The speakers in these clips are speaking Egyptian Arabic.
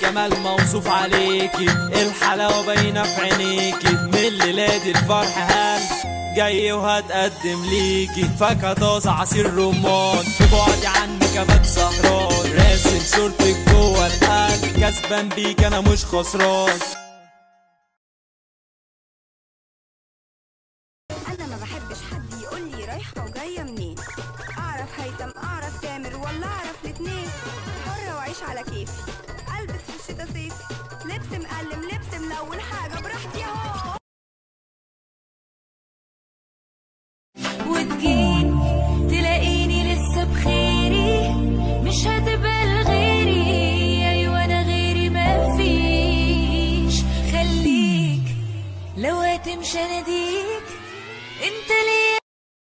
الجمال موصوف عليكي الحلاوة باينة في عينيكي من الليلة دي الفرح هان جاي وهتقدم ليكي فاكهة طازة عصير رمان في بعدي عنك ابات سهران راسم صورتك جوه القلب كسبان بيك انا مش خسران انا ما بحبش حد يقول لي رايحه وجايه منين اعرف هيثم اعرف تامر ولا اعرف الاتنين حره واعيش على كيفي البس في الشتا صيفي لبس مقلم لبس ملون حاجه براحتي اهو وتجيني تلاقيني لسه بخيري مش هتبقى لغيري ايوه انا غيري مفيش خليك لو هتمشي اناديك انت ليه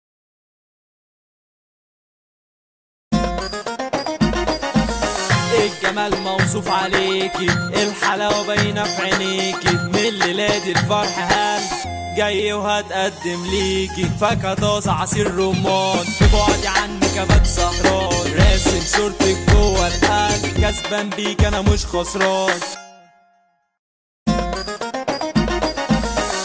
الجمال موصوف عليكي الحلاوة باينة في عينيكي من الليلة دي الفرح هان جاي وهتقدم ليكي فاكهة طازة عصير رمان في بعدي عنك ابات سهران راسم صورتك جوه القلب كسبان بيك انا مش خسران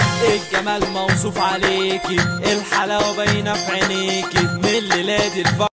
الجمال موصوف عليكي الحلاوة باينة في عينيكي من الليلة دي الفرح